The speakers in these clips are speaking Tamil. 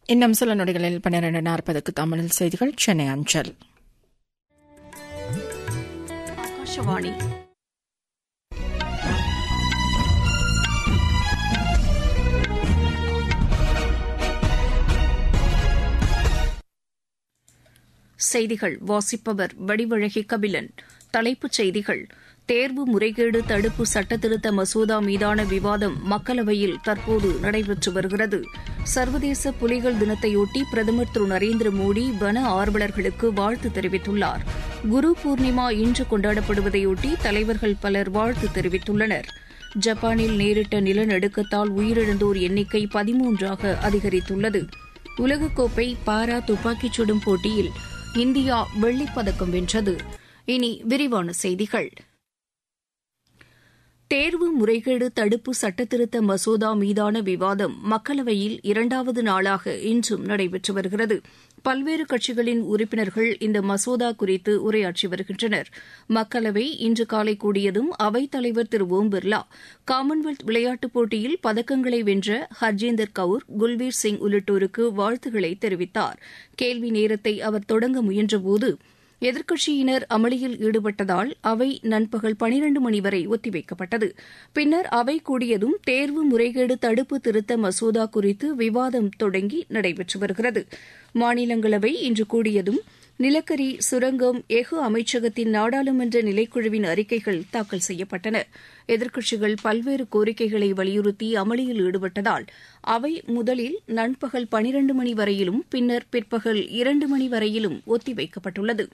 இன்னும் சில நொடிகளில் பன்னிரண்டு நாற்பதுக்கு தமிழில் செய்திகள் சென்னை அஞ்சல் ஆகாஷவாணி செய்திகள் வாசிப்பவர் வடிவழகி கபிலன் தலைப்புச் செய்திகள் தேர்வு முறைகேடு தடுப்பு சட்டத்திருத்த மசோதா மீதான விவாதம் மக்களவையில் தற்போது நடைபெற்று வருகிறது சர்வதேச புலிகள் தினத்தையொட்டி பிரதமர் திரு நரேந்திர மோடி வன ஆர்வலர்களுக்கு வாழ்த்து தெரிவித்துள்ளார் குரு பூர்ணிமா இன்று கொண்டாடப்படுவதையொட்டி தலைவர்கள் பலர் வாழ்த்து தெரிவித்துள்ளனர் ஜப்பானில் நேரிட்ட நிலநடுக்கத்தால் உயிரிழந்தோர் எண்ணிக்கை பதிமூன்றாக அதிகரித்துள்ளது உலகக்கோப்பை பாரா துப்பாக்கிச் சுடும் போட்டியில் இந்தியா வெள்ளிப்பதக்கம் வென்றது இனி விரிவான செய்திகள் தேர்வு முறைகேடு தடுப்பு சட்டத்திருத்த மசோதா மீதான விவாதம் மக்களவையில் இரண்டாவது நாளாக இன்றும் நடைபெற்று வருகிறது பல்வேறு கட்சிகளின் உறுப்பினர்கள் இந்த மசோதா குறித்து உரையாற்றி வருகின்றனர் மக்களவை இன்று காலை கூடியதும் அவைத் தலைவர் திரு ஓம் பிர்லா காமன்வெல்த் விளையாட்டுப் போட்டியில் பதக்கங்களை வென்ற ஹர்ஜேந்தர் கவுர் குல்வீர் சிங் உள்ளிட்டோருக்கு வாழ்த்துக்களை தெரிவித்தார் கேள்வி நேரத்தை அவர் தொடங்க முயன்றபோது எதிர்க்கட்சியினர் அமளியில் ஈடுபட்டதால் அவை நண்பகல் பனிரண்டு மணி வரை ஒத்திவைக்கப்பட்டது பின்னர் அவை கூடியதும் தேர்வு முறைகேடு தடுப்பு திருத்த மசோதா குறித்து விவாதம் தொடங்கி நடைபெற்று வருகிறது மாநிலங்களவை இன்று கூடியதும் நிலக்கரி சுரங்கம் எஃகு அமைச்சகத்தின் நாடாளுமன்ற நிலைக்குழுவின் அறிக்கைகள் தாக்கல் செய்யப்பட்டன எதிர்க்கட்சிகள் பல்வேறு கோரிக்கைகளை வலியுறுத்தி அமளியில் ஈடுபட்டதால் அவை முதலில் நண்பகல் பனிரண்டு மணி வரையிலும் பின்னர் பிற்பகல் இரண்டு மணி வரையிலும் ஒத்திவைக்கப்பட்டுள்ளது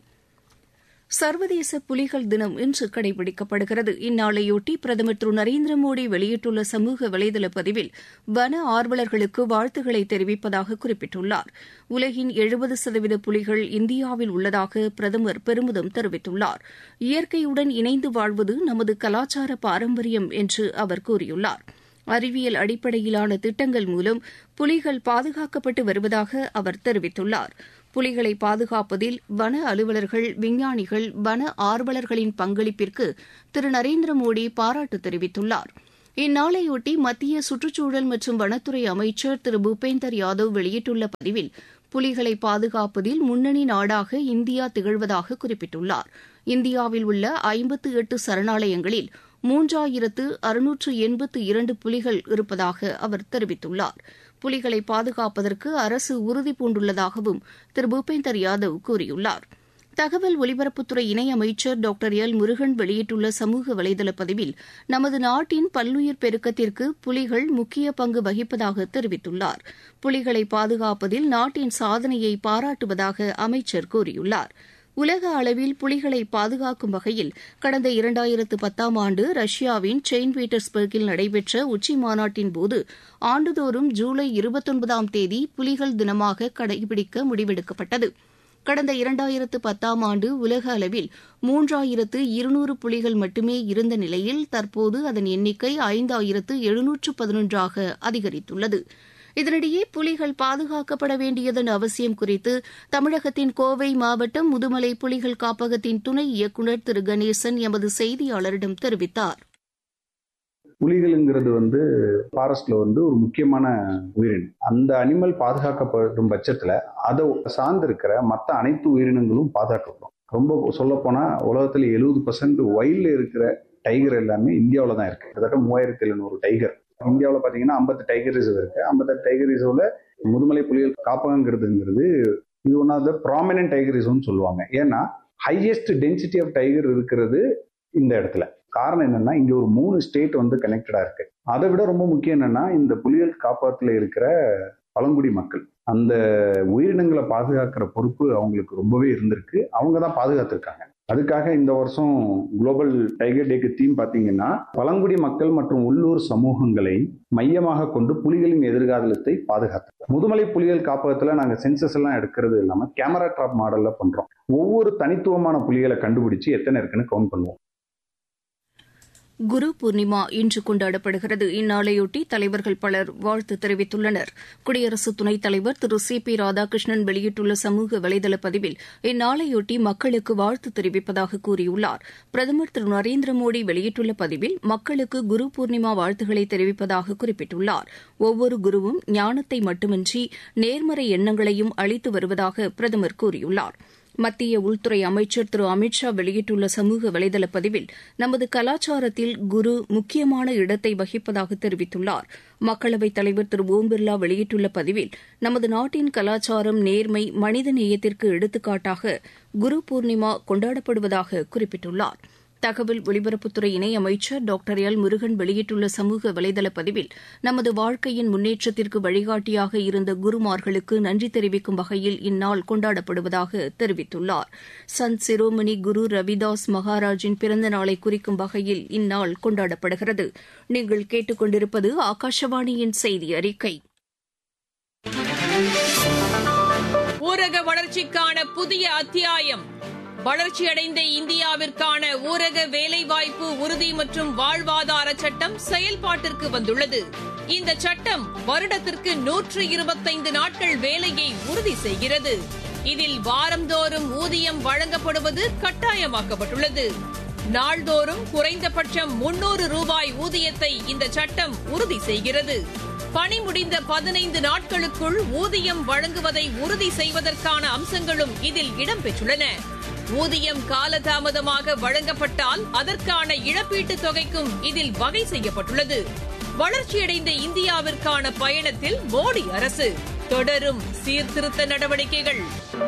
சர்வதேச புலிகள் தினம் இன்று கடைபிடிக்கப்படுகிறது இந்நாளையொட்டி பிரதமர் திரு நரேந்திர மோடி வெளியிட்டுள்ள சமூக வலைதள பதிவில் வன ஆர்வலர்களுக்கு வாழ்த்துக்களை தெரிவிப்பதாக குறிப்பிட்டுள்ளார் உலகின் எழுபது சதவீத புலிகள் இந்தியாவில் உள்ளதாக பிரதமர் பெருமிதம் தெரிவித்துள்ளார் இயற்கையுடன் இணைந்து வாழ்வது நமது கலாச்சார பாரம்பரியம் என்று அவர் கூறியுள்ளார் அறிவியல் அடிப்படையிலான திட்டங்கள் மூலம் புலிகள் பாதுகாக்கப்பட்டு வருவதாக அவர் தெரிவித்துள்ளார் புலிகளை பாதுகாப்பதில் வன அலுவலர்கள் விஞ்ஞானிகள் வன ஆர்வலர்களின் பங்களிப்பிற்கு திரு நரேந்திர மோடி பாராட்டு தெரிவித்துள்ளார் இந்நாளையொட்டி மத்திய சுற்றுச்சூழல் மற்றும் வனத்துறை அமைச்சர் திரு பூபேந்தர் யாதவ் வெளியிட்டுள்ள பதிவில் புலிகளை பாதுகாப்பதில் முன்னணி நாடாக இந்தியா திகழ்வதாக குறிப்பிட்டுள்ளார் இந்தியாவில் உள்ள ஐம்பத்து எட்டு சரணாலயங்களில் மூன்றாயிரத்து அறுநூற்று எண்பத்து இரண்டு புலிகள் இருப்பதாக அவர் தெரிவித்துள்ளார் புலிகளை பாதுகாப்பதற்கு அரசு உறுதி பூண்டுள்ளதாகவும் திரு பூபேந்தர் யாதவ் கூறியுள்ளார் தகவல் ஒலிபரப்புத்துறை இணையமைச்சர் டாக்டர் எல் முருகன் வெளியிட்டுள்ள சமூக வலைதள பதிவில் நமது நாட்டின் பல்லுயிர் பெருக்கத்திற்கு புலிகள் முக்கிய பங்கு வகிப்பதாக தெரிவித்துள்ளார் புலிகளை பாதுகாப்பதில் நாட்டின் சாதனையை பாராட்டுவதாக அமைச்சர் கூறியுள்ளார் உலக அளவில் புலிகளை பாதுகாக்கும் வகையில் கடந்த இரண்டாயிரத்து பத்தாம் ஆண்டு ரஷ்யாவின் செயின்ட் பீட்டர்ஸ்பர்கில் நடைபெற்ற உச்சி மாநாட்டின் போது ஆண்டுதோறும் ஜூலை இருபத்தொன்பதாம் தேதி புலிகள் தினமாக கடைபிடிக்க முடிவெடுக்கப்பட்டது கடந்த இரண்டாயிரத்து பத்தாம் ஆண்டு உலக அளவில் மூன்றாயிரத்து இருநூறு புலிகள் மட்டுமே இருந்த நிலையில் தற்போது அதன் எண்ணிக்கை ஐந்தாயிரத்து எழுநூற்று பதினொன்றாக அதிகரித்துள்ளது இதனிடையே புலிகள் பாதுகாக்கப்பட வேண்டியதன் அவசியம் குறித்து தமிழகத்தின் கோவை மாவட்டம் முதுமலை புலிகள் காப்பகத்தின் துணை இயக்குநர் திரு கணேசன் எமது செய்தியாளரிடம் தெரிவித்தார் புலிகளுங்கிறது வந்து ஃபாரஸ்ட்ல வந்து ஒரு முக்கியமான உயிரினம் அந்த அனிமல் பாதுகாக்கப்படும் பட்சத்துல அதை சார்ந்திருக்கிற மற்ற அனைத்து உயிரினங்களும் பாதுகாக்கப்படும் ரொம்ப சொல்ல போனா உலகத்துல எழுபது பர்சன்ட் வயல்ல இருக்கிற டைகர் எல்லாமே இந்தியாவில தான் இருக்கு கிட்டத்தட்ட மூவாயிரத்தி எழுநூறு டைகர் இந்தியாவில் பார்த்தீங்கன்னா ஐம்பத்து டைகர் ரிசர்வ் இருக்கு ஐம்பத்தெட்டு டைகர் ரிசர்வ்ல முதுமலை புலிகள் காப்பகங்கிறதுங்கிறது இது one of the prominent tiger ரிசர்வ்னு சொல்லுவாங்க ஏன்னா ஹையஸ்ட் டென்சிட்டி ஆஃப் டைகர் இருக்கிறது இந்த இடத்துல காரணம் என்னன்னா இங்க ஒரு மூணு ஸ்டேட் வந்து கனெக்டடா இருக்கு அதை விட ரொம்ப முக்கியம் என்னன்னா இந்த புலிகள் காப்பகத்துல இருக்கிற பழங்குடி மக்கள் அந்த உயிரினங்களை பாதுகாக்கிற பொறுப்பு அவங்களுக்கு ரொம்பவே இருந்திருக்கு அவங்க தான் பாதுகாத்திருக்காங்க அதுக்காக இந்த வருஷம் குளோபல் டைகர் டேக்கு தீம் பார்த்தீங்கன்னா பழங்குடி மக்கள் மற்றும் உள்ளூர் சமூகங்களை மையமாக கொண்டு புலிகளின் எதிர்காலத்தை பாதுகாத்து முதுமலை புலிகள் காப்பகத்துல நாங்க சென்சஸ் எல்லாம் எடுக்கிறது இல்லாம கேமரா ட்ராப் மாடல்ல பண்றோம் ஒவ்வொரு தனித்துவமான புலிகளை கண்டுபிடிச்சு எத்தனை இருக்குன்னு கவுண்ட் பண்ணுவோம் குரு பூர்ணிமா இன்று கொண்டாடப்படுகிறது இந்நாளையொட்டி தலைவர்கள் பலர் வாழ்த்து தெரிவித்துள்ளனர் குடியரசு துணைத் தலைவர் திரு சி பி ராதாகிருஷ்ணன் வெளியிட்டுள்ள சமூக வலைதள பதிவில் இந்நாளையொட்டி மக்களுக்கு வாழ்த்து தெரிவிப்பதாக கூறியுள்ளார் பிரதமர் திரு நரேந்திர மோடி வெளியிட்டுள்ள பதிவில் மக்களுக்கு குரு பூர்ணிமா வாழ்த்துக்களை தெரிவிப்பதாக குறிப்பிட்டுள்ளார் ஒவ்வொரு குருவும் ஞானத்தை மட்டுமின்றி நேர்மறை எண்ணங்களையும் அளித்து வருவதாக பிரதமர் கூறியுள்ளார் மத்திய உள்துறை அமைச்சர் திரு அமித் ஷா வெளியிட்டுள்ள சமூக வலைதள பதிவில் நமது கலாச்சாரத்தில் குரு முக்கியமான இடத்தை வகிப்பதாக தெரிவித்துள்ளார் மக்களவைத் தலைவர் திரு ஓம் பிர்லா வெளியிட்டுள்ள பதிவில் நமது நாட்டின் கலாச்சாரம் நேர்மை மனித நேயத்திற்கு எடுத்துக்காட்டாக குரு பூர்ணிமா கொண்டாடப்படுவதாக குறிப்பிட்டுள்ளார் தகவல் ஒலிபரப்புத்துறை இணையமைச்சர் டாக்டர் எல் முருகன் வெளியிட்டுள்ள சமூக வலைதள பதிவில் நமது வாழ்க்கையின் முன்னேற்றத்திற்கு வழிகாட்டியாக இருந்த குருமார்களுக்கு நன்றி தெரிவிக்கும் வகையில் இந்நாள் கொண்டாடப்படுவதாக தெரிவித்துள்ளார் சந்த் சிரோமணி குரு ரவிதாஸ் மகாராஜின் பிறந்த நாளை குறிக்கும் வகையில் இந்நாள் கொண்டாடப்படுகிறது நீங்கள் கேட்டுக்கொண்டிருப்பது ஆகாஷவாணியின் செய்தி அறிக்கை ஊரக வளர்ச்சிக்கான புதிய அத்தியாயம் வளர்ச்சியடைந்த இந்தியாவிற்கான ஊரக வேலைவாய்ப்பு உறுதி மற்றும் வாழ்வாதார சட்டம் செயல்பாட்டிற்கு வந்துள்ளது இந்த சட்டம் வருடத்திற்கு நூற்று இருபத்தைந்து நாட்கள் வேலையை உறுதி செய்கிறது இதில் வாரந்தோறும் ஊதியம் வழங்கப்படுவது கட்டாயமாக்கப்பட்டுள்ளது நாள்தோறும் குறைந்தபட்சம் முன்னூறு ரூபாய் ஊதியத்தை இந்த சட்டம் உறுதி செய்கிறது பணி முடிந்த பதினைந்து நாட்களுக்குள் ஊதியம் வழங்குவதை உறுதி செய்வதற்கான அம்சங்களும் இதில் இடம்பெற்றுள்ளன ஊதியம் காலதாமதமாக வழங்கப்பட்டால் அதற்கான இழப்பீட்டுத் தொகைக்கும் இதில் வகை செய்யப்பட்டுள்ளது வளர்ச்சியடைந்த இந்தியாவிற்கான பயணத்தில் மோடி அரசு தொடரும் சீர்திருத்த நடவடிக்கைகள்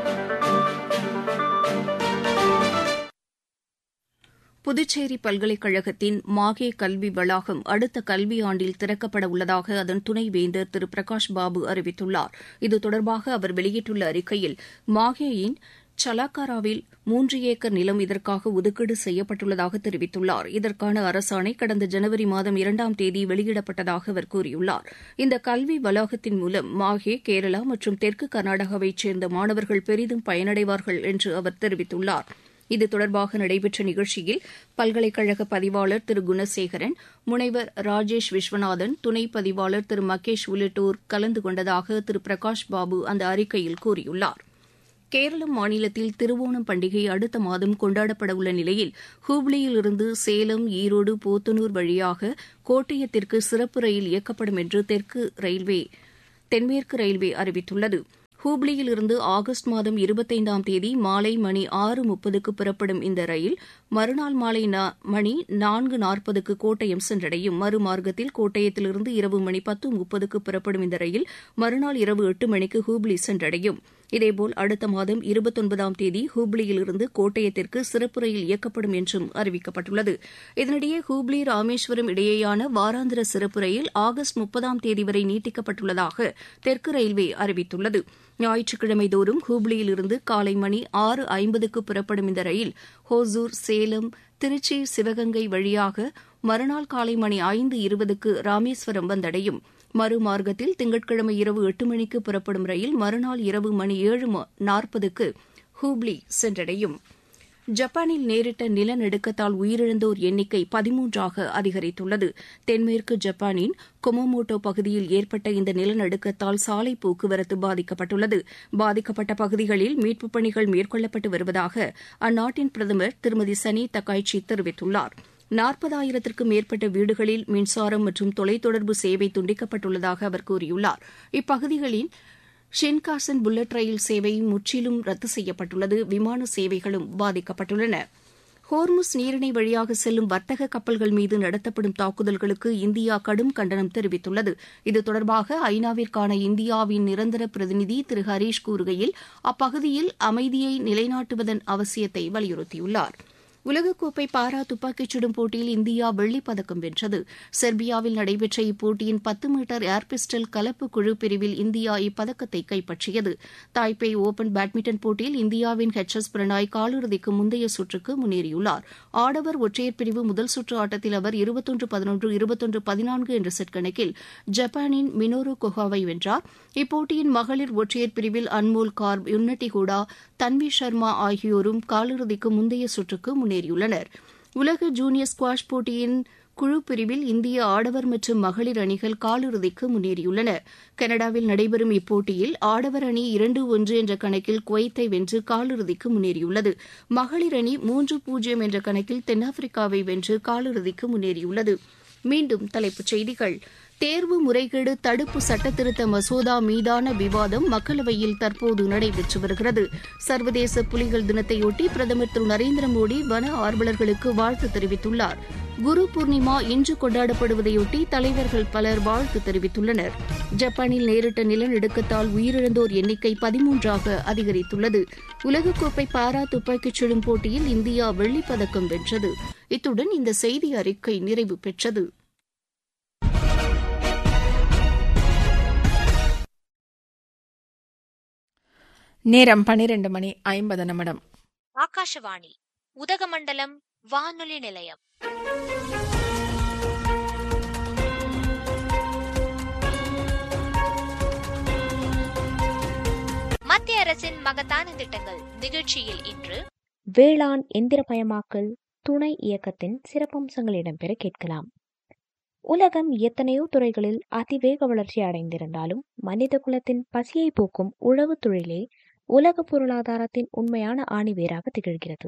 புதுச்சேரி பல்கலைக்கழகத்தின் மாகே கல்வி வளாகம் அடுத்த கல்வியாண்டில் திறக்கப்பட உள்ளதாக அதன் துணைவேந்தர் திரு பிரகாஷ் பாபு அறிவித்துள்ளார் இது தொடர்பாக அவர் வெளியிட்டுள்ள அறிக்கையில் மாகேயின் சலாக்காராவில் மூன்று ஏக்கர் நிலம் இதற்காக ஒதுக்கீடு செய்யப்பட்டுள்ளதாக தெரிவித்துள்ளார் இதற்கான அரசாணை கடந்த ஜனவரி மாதம் இரண்டாம் தேதி வெளியிடப்பட்டதாக அவர் கூறியுள்ளார் இந்த கல்வி வளாகத்தின் மூலம் மாஹே கேரளா மற்றும் தெற்கு கர்நாடகாவைச் சேர்ந்த மாணவர்கள் பெரிதும் பயனடைவார்கள் என்று அவர் தெரிவித்துள்ளார் இது தொடர்பாக நடைபெற்ற நிகழ்ச்சியில் பல்கலைக்கழக பதிவாளர் திரு குணசேகரன் முனைவர் ராஜேஷ் விஸ்வநாதன் துணை பதிவாளர் திரு மகேஷ் உள்ளிட்டோர் கலந்து கொண்டதாக திரு பிரகாஷ் பாபு அந்த அறிக்கையில் கூறியுள்ளார் கேரளம் மாநிலத்தில் திருவோணம் பண்டிகை அடுத்த மாதம் கொண்டாடப்பட உள்ள நிலையில் ஹூப்ளியிலிருந்து சேலம் ஈரோடு போத்தனூர் வழியாக கோட்டயத்திற்கு சிறப்பு ரயில் இயக்கப்படும் என்று தெற்கு ரயில்வே தென்மேற்கு ரயில்வே அறிவித்துள்ளது ஹூப்ளியில் இருந்து ஆகஸ்ட் மாதம் இருபத்தைந்தாம் தேதி மாலை மணி ஆறு முப்பதுக்கு புறப்படும் இந்த ரயில் மறுநாள் மாலை மணி நான்கு நாற்பதுக்கு கோட்டயம் சென்றடையும் மறுமார்க்கத்தில் கோட்டயத்திலிருந்து இரவு மணி பத்து முப்பதுக்கு புறப்படும் இந்த ரயில் மறுநாள் இரவு எட்டு மணிக்கு ஹூப்ளி சென்றடையும் இதேபோல் அடுத்த மாதம் இருபத்தொன்பதாம் தேதி ஹூப்ளியிலிருந்து கோட்டயத்திற்கு சிறப்பு ரயில் இயக்கப்படும் என்றும் அறிவிக்கப்பட்டுள்ளது இதனிடையே ஹூப்ளி ராமேஸ்வரம் இடையேயான வாராந்திர சிறப்பு ரயில் ஆகஸ்ட் முப்பதாம் தேதி வரை நீட்டிக்கப்பட்டுள்ளதாக தெற்கு ரயில்வே அறிவித்துள்ளது ஞாயிற்றுக்கிழமை தோறும் ஹூப்ளியிலிருந்து காலை மணி ஆறு ஐம்பதுக்கு புறப்படும் இந்த ரயில் ஹோசூர் சேலம் திருச்சி சிவகங்கை வழியாக மறுநாள் காலை மணி ஐந்து இருபதுக்கு ராமேஸ்வரம் வந்தடையும் மறுமார்க்கத்தில் திங்கட்கிழமை இரவு எட்டு மணிக்கு புறப்படும் ரயில் மறுநாள் இரவு மணி ஏழு நாற்பதுக்கு ஹூப்ளி சென்றடையும் ஜப்பானில் நேரிட்ட நிலநடுக்கத்தால் உயிரிழந்தோர் எண்ணிக்கை பதிமூன்றாக அதிகரித்துள்ளது தென்மேற்கு ஜப்பானின் கொமோமோட்டோ பகுதியில் ஏற்பட்ட இந்த நிலநடுக்கத்தால் சாலை போக்குவரத்து பாதிக்கப்பட்டுள்ளது பாதிக்கப்பட்ட பகுதிகளில் மீட்புப் பணிகள் மேற்கொள்ளப்பட்டு வருவதாக அந்நாட்டின் பிரதமர் திருமதி சனி தக்காய்ச்சி தெரிவித்துள்ளார் நாற்பதாயிரத்திற்கும் மேற்பட்ட வீடுகளில் மின்சாரம் மற்றும் தொலைத்தொடர்பு சேவை துண்டிக்கப்பட்டுள்ளதாக அவர் கூறியுள்ளார் இப்பகுதிகளின் ஷின்காசன் புல்லட் ரயில் சேவை முற்றிலும் ரத்து செய்யப்பட்டுள்ளது விமான சேவைகளும் பாதிக்கப்பட்டுள்ளன ஹோர்முஸ் நீரிணை வழியாக செல்லும் வர்த்தக கப்பல்கள் மீது நடத்தப்படும் தாக்குதல்களுக்கு இந்தியா கடும் கண்டனம் தெரிவித்துள்ளது இது தொடர்பாக ஐநாவிற்கான இந்தியாவின் நிரந்தர பிரதிநிதி திரு ஹரீஷ் கூறுகையில் அப்பகுதியில் அமைதியை நிலைநாட்டுவதன் அவசியத்தை வலியுறுத்தியுள்ளார் உலகக்கோப்பை பாரா துப்பாக்கிச் சுடும் போட்டியில் இந்தியா வெள்ளிப் பதக்கம் வென்றது செர்பியாவில் நடைபெற்ற இப்போட்டியின் பத்து மீட்டர் ஏர் பிஸ்டல் கலப்பு குழு பிரிவில் இந்தியா இப்பதக்கத்தை கைப்பற்றியது தாய்பே ஓபன் பேட்மிண்டன் போட்டியில் இந்தியாவின் ஹெச் எஸ் பிரணாய் காலிறுதிக்கு முந்தைய சுற்றுக்கு முன்னேறியுள்ளார் ஆடவர் ஒற்றையர் பிரிவு முதல் சுற்று ஆட்டத்தில் அவர் இருபத்தொன்று பதினொன்று இருபத்தொன்று பதினான்கு என்ற செட் கணக்கில் ஜப்பானின் மினோரு கொஹாவை வென்றார் இப்போட்டியின் மகளிர் ஒற்றையர் பிரிவில் அன்மோல் கார்ப் யுன்னட்டி ஹூடா தன்வி சர்மா ஆகியோரும் காலிறுதிக்கு முந்தைய சுற்றுக்கு முன்னேறியுள்ளனர் உலக ஜூனியர் ஸ்குவாஷ் போட்டியின் குழு பிரிவில் இந்திய ஆடவர் மற்றும் மகளிர் அணிகள் காலிறுதிக்கு முன்னேறியுள்ளன கனடாவில் நடைபெறும் இப்போட்டியில் ஆடவர் அணி இரண்டு ஒன்று என்ற கணக்கில் குவைத்தை வென்று காலிறுதிக்கு முன்னேறியுள்ளது மகளிர் அணி மூன்று பூஜ்ஜியம் என்ற கணக்கில் தென்னாப்பிரிக்காவை வென்று காலிறுதிக்கு முன்னேறியுள்ளது மீண்டும் தலைப்புச் செய்திகள் தேர்வு முறைகேடு தடுப்பு சட்டத்திருத்த மசோதா மீதான விவாதம் மக்களவையில் தற்போது நடைபெற்று வருகிறது சர்வதேச புலிகள் தினத்தையொட்டி பிரதமர் திரு நரேந்திர மோடி வன ஆர்வலர்களுக்கு வாழ்த்து தெரிவித்துள்ளார் குரு பூர்ணிமா இன்று கொண்டாடப்படுவதையொட்டி தலைவர்கள் பலர் வாழ்த்து தெரிவித்துள்ளனர் ஜப்பானில் நேரிட்ட நிலநடுக்கத்தால் உயிரிழந்தோர் எண்ணிக்கை பதிமூன்றாக அதிகரித்துள்ளது உலகக்கோப்பை பாரா துப்பாக்கிச் சுடும் போட்டியில் இந்தியா வெள்ளிப்பதக்கம் வென்றது இத்துடன் இந்த செய்தி அறிக்கை நிறைவு பெற்றது நேரம் பனிரெண்டு மணி ஐம்பது நிமிடம் ஆகாஷவாணி உதகமண்டலம் வானொலி நிலையம் மத்திய அரசின் மகத்தான திட்டங்கள் நிகழ்ச்சியில் இன்று வேளாண் எந்திரமயமாக்கல் துணை இயக்கத்தின் சிறப்பம்சங்கள் இடம்பெற கேட்கலாம் உலகம் எத்தனையோ துறைகளில் அதிவேக வளர்ச்சி அடைந்திருந்தாலும் மனித குலத்தின் பசியை போக்கும் உழவு தொழிலே உலக பொருளாதாரத்தின் உண்மையான ஆணிவேராக திகழ்கிறது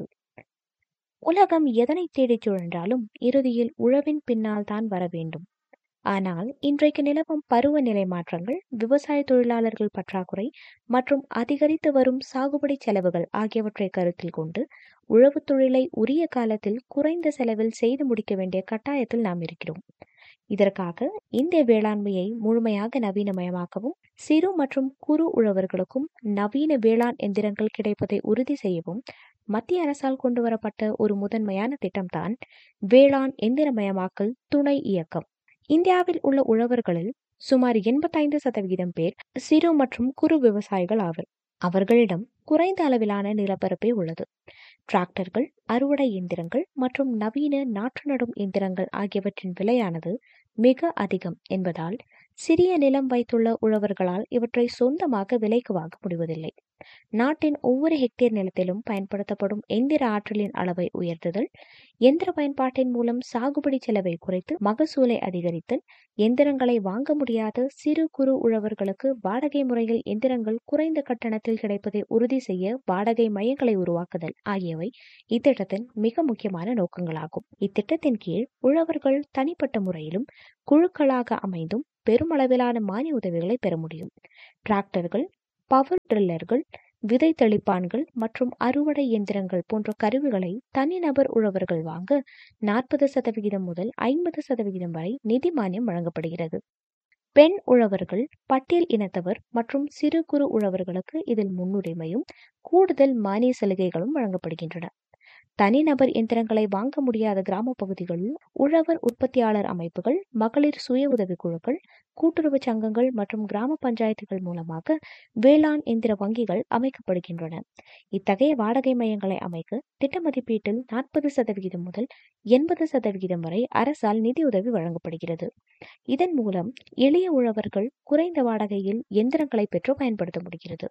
உலகம் எதனை தேடிச் சுழன்றாலும் இறுதியில் உழவின் பின்னால் தான் வர வேண்டும் ஆனால் இன்றைக்கு நிலவும் பருவநிலை மாற்றங்கள் விவசாய தொழிலாளர்கள் பற்றாக்குறை மற்றும் அதிகரித்து வரும் சாகுபடி செலவுகள் ஆகியவற்றை கருத்தில் கொண்டு உழவுத் தொழிலை உரிய காலத்தில் குறைந்த செலவில் செய்து முடிக்க வேண்டிய கட்டாயத்தில் நாம் இருக்கிறோம் இதற்காக இந்திய வேளாண்மையை முழுமையாக நவீனமயமாக்கவும் சிறு மற்றும் குறு உழவர்களுக்கும் நவீன வேளாண் எந்திரங்கள் கிடைப்பதை உறுதி செய்யவும் மத்திய அரசால் கொண்டு வரப்பட்ட ஒரு முதன்மையான திட்டம்தான் வேளாண் எந்திரமயமாக்கல் துணை இயக்கம் இந்தியாவில் உள்ள உழவர்களில் சுமார் எண்பத்தைந்து சதவிகிதம் பேர் சிறு மற்றும் குறு விவசாயிகள் ஆவர் அவர்களிடம் குறைந்த அளவிலான நிலப்பரப்பே உள்ளது டிராக்டர்கள் அறுவடை இயந்திரங்கள் மற்றும் நவீன நாற்று நடும் இயந்திரங்கள் ஆகியவற்றின் விலையானது மிக அதிகம் என்பதால் சிறிய நிலம் வைத்துள்ள உழவர்களால் இவற்றை சொந்தமாக விலைக்கு வாங்க முடிவதில்லை நாட்டின் ஒவ்வொரு ஹெக்டேர் நிலத்திலும் பயன்படுத்தப்படும் எந்திர ஆற்றலின் அளவை உயர்த்துதல் எந்திர பயன்பாட்டின் மூலம் சாகுபடி செலவை குறைத்து மகசூலை அதிகரித்தல் எந்திரங்களை வாங்க முடியாத சிறு குறு உழவர்களுக்கு வாடகை முறையில் எந்திரங்கள் குறைந்த கட்டணத்தில் கிடைப்பதை உறுதி செய்ய வாடகை மையங்களை உருவாக்குதல் ஆகியவை இத்திட்டத்தின் மிக முக்கியமான நோக்கங்களாகும் இத்திட்டத்தின் கீழ் உழவர்கள் தனிப்பட்ட முறையிலும் குழுக்களாக அமைந்தும் பெருமளவிலான மானிய உதவிகளை பெற முடியும் டிராக்டர்கள் பவர் ட்ரில்லர்கள் விதை தெளிப்பான்கள் மற்றும் அறுவடை இயந்திரங்கள் போன்ற கருவிகளை தனிநபர் உழவர்கள் வாங்க நாற்பது சதவிகிதம் முதல் ஐம்பது சதவிகிதம் வரை நிதி மானியம் வழங்கப்படுகிறது பெண் உழவர்கள் பட்டியல் இனத்தவர் மற்றும் சிறு குறு உழவர்களுக்கு இதில் முன்னுரிமையும் கூடுதல் மானிய சலுகைகளும் வழங்கப்படுகின்றன தனிநபர் எந்திரங்களை வாங்க முடியாத கிராம பகுதிகளில் உழவர் உற்பத்தியாளர் அமைப்புகள் மகளிர் சுய உதவி குழுக்கள் கூட்டுறவு சங்கங்கள் மற்றும் கிராம பஞ்சாயத்துகள் மூலமாக வேளாண் எந்திர வங்கிகள் அமைக்கப்படுகின்றன இத்தகைய வாடகை மையங்களை அமைக்க திட்ட மதிப்பீட்டில் நாற்பது சதவிகிதம் முதல் எண்பது சதவிகிதம் வரை அரசால் நிதியுதவி வழங்கப்படுகிறது இதன் மூலம் எளிய உழவர்கள் குறைந்த வாடகையில் எந்திரங்களை பெற்று பயன்படுத்த முடிகிறது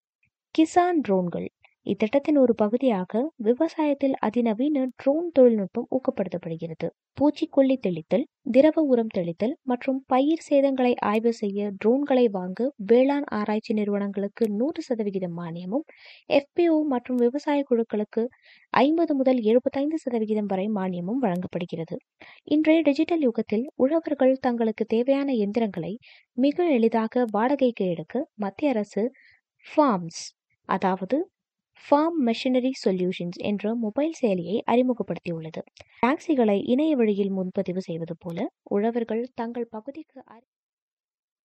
கிசான் ட்ரோன்கள் இத்திட்டத்தின் ஒரு பகுதியாக விவசாயத்தில் அதிநவீன ட்ரோன் தொழில்நுட்பம் ஊக்கப்படுத்தப்படுகிறது பூச்சிக்கொல்லி தெளித்தல் திரவ உரம் தெளித்தல் மற்றும் பயிர் சேதங்களை ஆய்வு செய்ய ட்ரோன்களை வாங்க வேளாண் ஆராய்ச்சி நிறுவனங்களுக்கு நூறு சதவிகிதம் மானியமும் எஃபிஓ மற்றும் விவசாய குழுக்களுக்கு ஐம்பது முதல் எழுபத்தைந்து சதவிகிதம் வரை மானியமும் வழங்கப்படுகிறது இன்றைய டிஜிட்டல் யுகத்தில் உழவர்கள் தங்களுக்கு தேவையான எந்திரங்களை மிக எளிதாக வாடகைக்கு எடுக்க மத்திய அரசு ஃபார்ம்ஸ் அதாவது ஃபார்ம் மெஷினரி சொல்யூஷன்ஸ் என்ற மொபைல் செயலியை அறிமுகப்படுத்தியுள்ளது டாக்ஸிகளை இணைய வழியில் முன்பதிவு செய்வது போல உழவர்கள் தங்கள் பகுதிக்கு